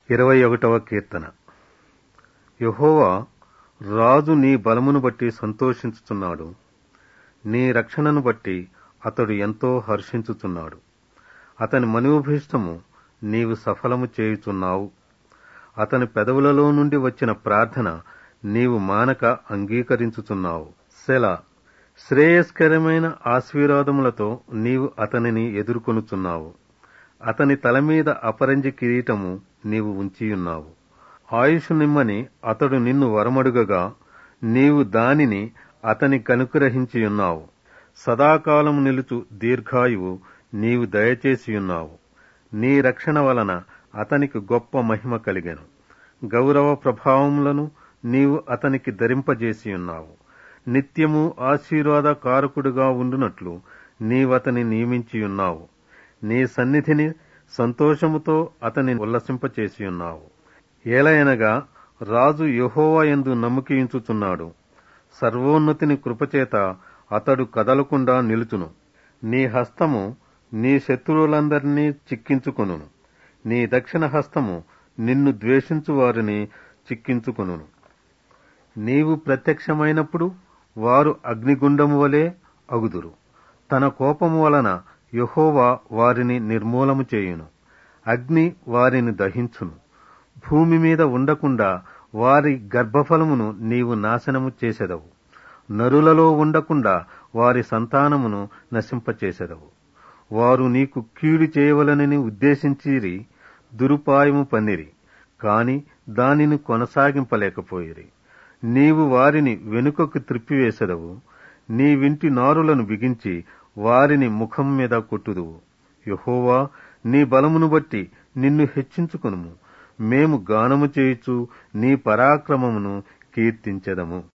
ఇరవై ఒకటవ కీర్తన యహోవా రాజు నీ బలమును బట్టి సంతోషించుచున్నాడు నీ రక్షణను బట్టి అతడు ఎంతో హర్షించుచున్నాడు అతని మనోభీష్టము నీవు సఫలము చేయుచున్నావు అతని పెదవులలో నుండి వచ్చిన ప్రార్థన నీవు మానక అంగీకరించుచున్నావు సెల శ్రేయస్కరమైన ఆశీర్వాదములతో నీవు అతనిని ఎదుర్కొనుచున్నావు అతని తల మీద అపరంజి కిరీటము నీవు ఉంచియున్నావు ఆయుష్ నిమ్మని అతడు నిన్ను వరమడుగగా నీవు దానిని అతని కనుగ్రహించియున్నావు సదాకాలము నిలుచు దీర్ఘాయువు నీవు దయచేసియున్నావు నీ రక్షణ వలన అతనికి గొప్ప మహిమ కలిగెను గౌరవ ప్రభావములను నీవు అతనికి ధరింపజేసియున్నావు నిత్యము ఆశీర్వాద కారకుడుగా ఉండునట్లు నీవతని నియమించియున్నావు నీ సన్నిధిని సంతోషముతో అతని ఉల్లసింపచేసియున్నావు ఏలయనగా రాజు యహోవా ఎందు నమ్మకించుచున్నాడు సర్వోన్నతిని కృపచేత అతడు కదలకుండా నిలుచును నీ హస్తము నీ శత్రువులందరినీ చిక్కించుకొనును నీ దక్షిణ హస్తము నిన్ను ద్వేషించు వారిని చిక్కించుకొనును నీవు ప్రత్యక్షమైనప్పుడు వారు అగ్నిగుండము వలె అగుదురు తన కోపము వలన యహోవా వారిని నిర్మూలము చేయును అగ్ని వారిని దహించును భూమి మీద ఉండకుండా వారి గర్భఫలమును నీవు నాశనము చేసెదవు నరులలో ఉండకుండా వారి సంతానమును నశింపచేసెదవు వారు నీకు కీడు చేయవలనని ఉద్దేశించిరి దురుపాయము పన్నిరి కాని దానిని కొనసాగింపలేకపోయిరి నీవు వారిని వెనుకకు త్రిప్పివేసెదవు నీ వింటి నారులను బిగించి వారిని ముఖం మీద కొట్టుదువు యహోవా నీ బలమును బట్టి నిన్ను హెచ్చించుకునుము మేము గానము చేయుచు నీ పరాక్రమమును కీర్తించెదము